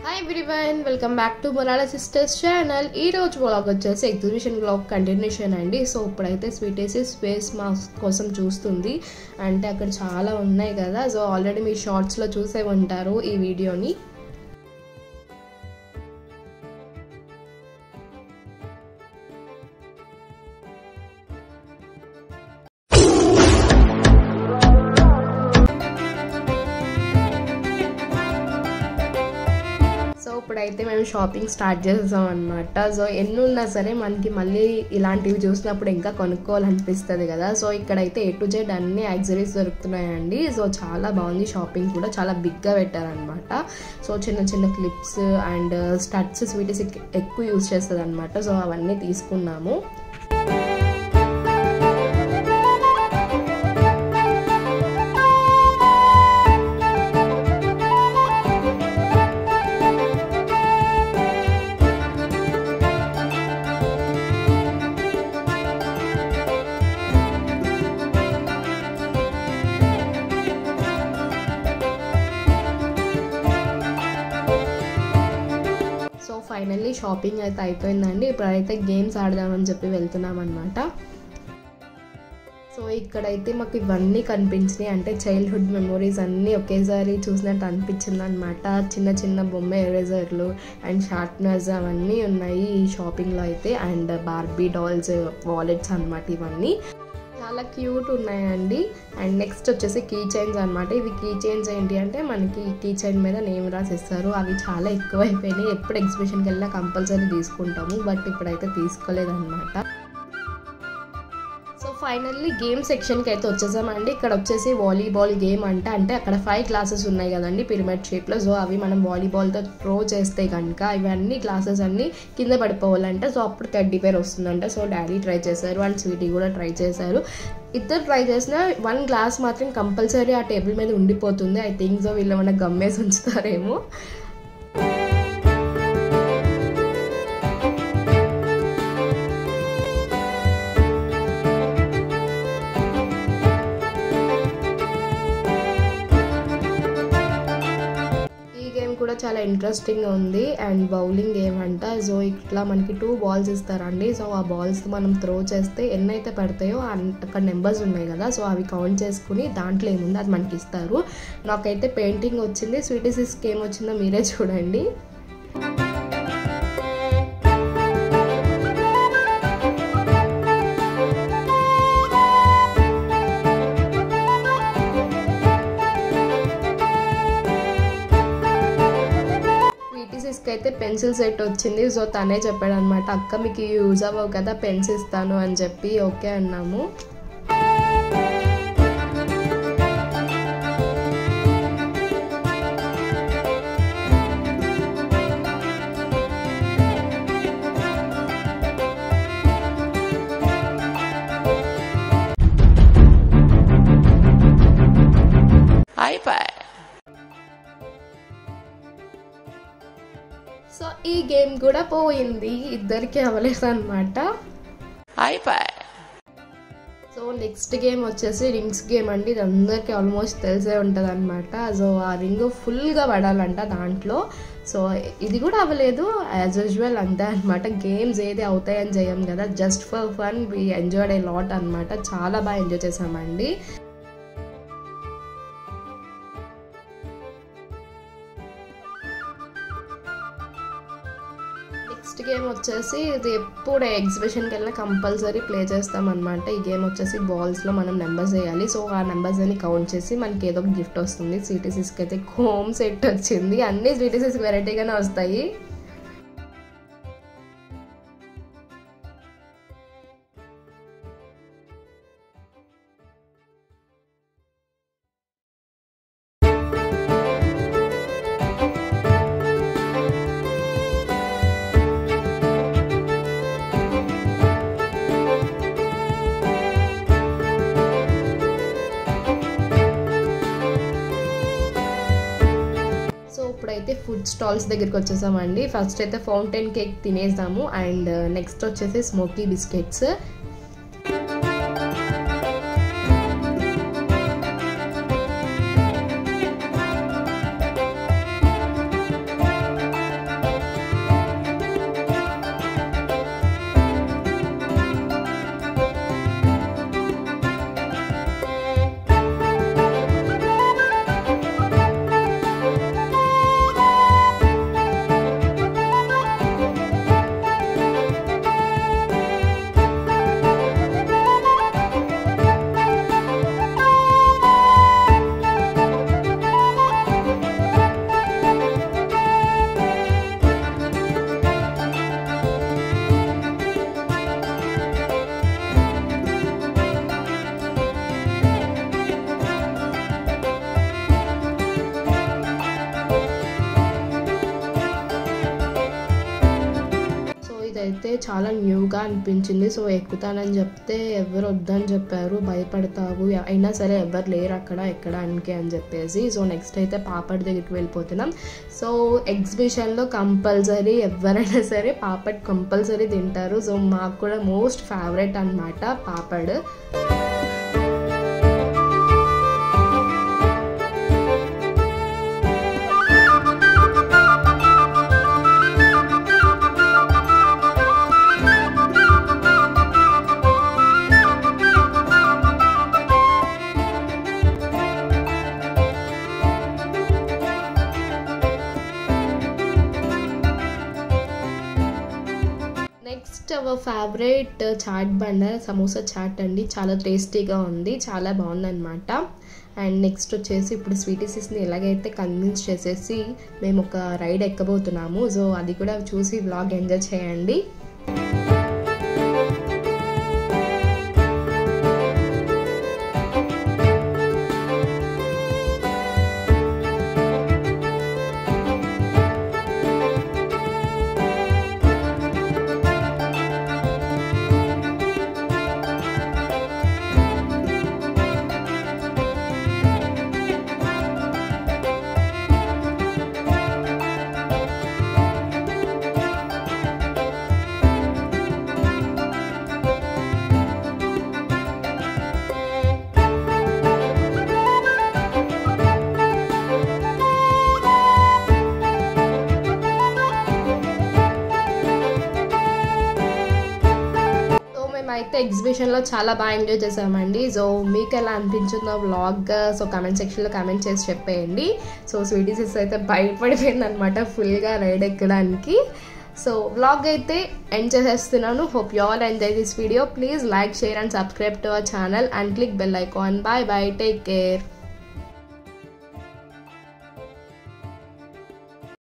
hi everyone welcome back to Morala sisters channel ఈ రోజు vlog వచ్చేసి ఎగ్జిబిషన్ వ్లాగ్ కంటిన్యూషన్ అండి సో ఇప్పుడైతే స్వీటేసి స్పేస్ మాస్క్ కోసం చూస్తుంది అంటే అక్కడ చాలా ఉన్నాయి కదా సో ఆల్రెడీ మీ షార్ట్స్లో చూసే ఉంటారు ఈ వీడియోని సో ఇప్పుడైతే మేము షాపింగ్ స్టార్ట్ చేసాం అనమాట సో ఎన్ని ఉన్నా సరే మనకి మళ్ళీ ఇలాంటివి చూసినప్పుడు ఇంకా కొనుక్కోవాలనిపిస్తుంది కదా సో ఇక్కడైతే ఏ టు జెడ్ అన్ని యాక్సరీస్ దొరుకుతున్నాయండి సో చాలా బాగుంది షాపింగ్ కూడా చాలా బిగ్గా పెట్టారనమాట సో చిన్న చిన్న క్లిప్స్ అండ్ స్టడ్స్ స్వీటీస్ ఎక్కువ యూజ్ చేస్తుంది అనమాట సో అవన్నీ తీసుకున్నాము సో ఫైనల్లీ షాపింగ్ అయితే అయిపోయిందండి ఇప్పుడైతే గేమ్స్ ఆడదామని చెప్పి వెళ్తున్నాం అనమాట సో ఇక్కడైతే మాకు ఇవన్నీ కనిపించినాయి అంటే చైల్డ్హుడ్ మెమొరీస్ అన్నీ ఒకేసారి చూసినట్టు అనిపించింది అనమాట చిన్న చిన్న బొమ్మ ఎరేజర్లు అండ్ షార్ప్నర్స్ అవన్నీ ఉన్నాయి ఈ షాపింగ్లో అయితే అండ్ బార్బీ డాల్స్ వాలెట్స్ అనమాట ఇవన్నీ చాలా క్యూట్ ఉన్నాయండి అండ్ నెక్స్ట్ వచ్చేసి కీ చైన్స్ అనమాట ఇవి కీ చైన్స్ ఏంటి అంటే మనకి కీ చైన్ మీద నేమ్ రాసిస్తారు అవి చాలా ఎక్కువైపోయినాయి ఎప్పుడు ఎగ్జిబిషన్కి వెళ్ళినా కంపల్సరీ తీసుకుంటాము బట్ ఇప్పుడైతే తీసుకోలేదన్నమాట సో ఫైనల్లీ గేమ్ సెక్షన్కి అయితే వచ్చేసామండి ఇక్కడ వచ్చేసి వాలీబాల్ గేమ్ అంటే అంటే అక్కడ ఫైవ్ క్లాసెస్ ఉన్నాయి కదండి పిరమిడ్ షేప్లో సో అవి మనం వాలీబాల్తో త్రో చేస్తే కనుక ఇవన్నీ క్లాసెస్ అన్నీ కింద పడిపోవాలంటే సో అప్పుడు థర్టీ పేర్ వస్తుందంట సో డాడీ ట్రై చేశారు అండ్ స్వీటీ కూడా ట్రై చేశారు ఇద్దరు ట్రై చేసిన వన్ గ్లాస్ మాత్రం కంపల్సరీ ఆ టేబుల్ మీద ఉండిపోతుంది ఐ థింక్ సో వీళ్ళు ఏమైనా గమ్మేసి ఉంచుతారేమో ఈ గేమ్ కూడా చాలా ఇంట్రెస్టింగ్ ఉంది అండ్ బౌలింగ్ గేమ్ అంట సో ఇట్లా మనకి టూ బాల్స్ ఇస్తారండి సో ఆ బాల్స్ మనం త్రో చేస్తే ఎన్నైతే పడతాయో అక్కడ నెంబర్స్ ఉన్నాయి కదా సో అవి కౌంట్ చేసుకుని దాంట్లో ఏముందో అది మనకి ఇస్తారు నాకైతే పెయింటింగ్ వచ్చింది స్వీటీ సిస్క్ ఏం వచ్చిందో మీరే చూడండి సిస్క్ అయితే పెన్సిల్ సెట్ వచ్చింది సో తనే చెప్పాడు అనమాట అక్క మీకు యూజ్ అవ్వవు కదా పెన్స్ ఇస్తాను అని చెప్పి ఓకే అన్నాము అయిపోయి సో ఈ గేమ్ కూడా పోయింది ఇద్దరికి అవ్వలేదు అనమాట అయిపోయి సో నెక్స్ట్ గేమ్ వచ్చేసి రింగ్స్ గేమ్ అండి ఇది అందరికీ ఆల్మోస్ట్ తెలిసే ఉంటుంది అనమాట సో ఆ రింగ్ ఫుల్గా పడాలంట దాంట్లో సో ఇది కూడా అవ్వలేదు యాజ్ యూజువల్ అంతే అనమాట గేమ్స్ ఏది అవుతాయని చేయం కదా just for fun we enjoyed a lot అనమాట చాలా బాగా ఎంజాయ్ చేసామండి నెక్స్ట్ గేమ్ వచ్చేసి ఇది ఎప్పుడు ఎగ్జిబిషన్కి వెళ్ళినా కంపల్సరీ ప్లే చేస్తాం అనమాట ఈ గేమ్ వచ్చేసి బాల్స్లో మనం నెంబర్స్ వేయాలి సో ఆ నెంబర్స్ అని కౌంట్ చేసి మనకి ఏదో ఒక గిఫ్ట్ వస్తుంది సిటీసీస్కి అయితే హోమ్ సెట్ వచ్చింది అన్ని సిటీసీస్కి వెరైటీగానే వస్తాయి సో ఇప్పుడైతే ఫుడ్ స్టాల్స్ దగ్గరికి వచ్చేసామండి ఫస్ట్ అయితే ఫౌంటైన్ కేక్ తినేసాము అండ్ నెక్స్ట్ వచ్చేసి స్మోకీ బిస్కెట్స్ అయితే చాలా న్యూగా అనిపించింది సో ఎక్కుతానని చెప్తే ఎవరు వద్దని చెప్పారు భయపడతావు అయినా సరే ఎవరు లేరు అక్కడ ఎక్కడానికి అని చెప్పేసి సో నెక్స్ట్ అయితే పాపడ్ దగ్గరికి వెళ్ళిపోతున్నాం సో ఎగ్జిబిషన్లో కంపల్సరీ ఎవరైనా సరే పాపడ్ కంపల్సరీ తింటారు సో మాకు కూడా మోస్ట్ ఫేవరెట్ అనమాట papad next our favourite chaat బండ సమోసా చాట్ అండి చాలా టేస్టీగా ఉంది చాలా బాగుందన్నమాట అండ్ నెక్స్ట్ వచ్చేసి ఇప్పుడు స్వీటీసీస్ని ఎలాగైతే కన్విన్స్ చేసేసి మేము ఒక రైడ్ ఎక్కబోతున్నాము సో అది కూడా చూసి బ్లాగ్ ఎంజాయ్ చేయండి సో మేమైతే ఎగ్జిబిషన్లో చాలా బాగా ఎంజాయ్ చేసామండి సో మీకు ఎలా అనిపించిందో వ్లాగ్ సో కమెంట్ సెక్షన్లో కమెంట్ చేసి చెప్పేయండి సో స్వీటీ సిస్ అయితే భయపడిపోయింది అనమాట ఫుల్గా రైడ్ ఎక్కడానికి సో వ్లాగ్ అయితే ఎండ్ చేసేస్తున్నాను hope you all enjoy this video please like share and subscribe to our channel and click bell icon bye bye take care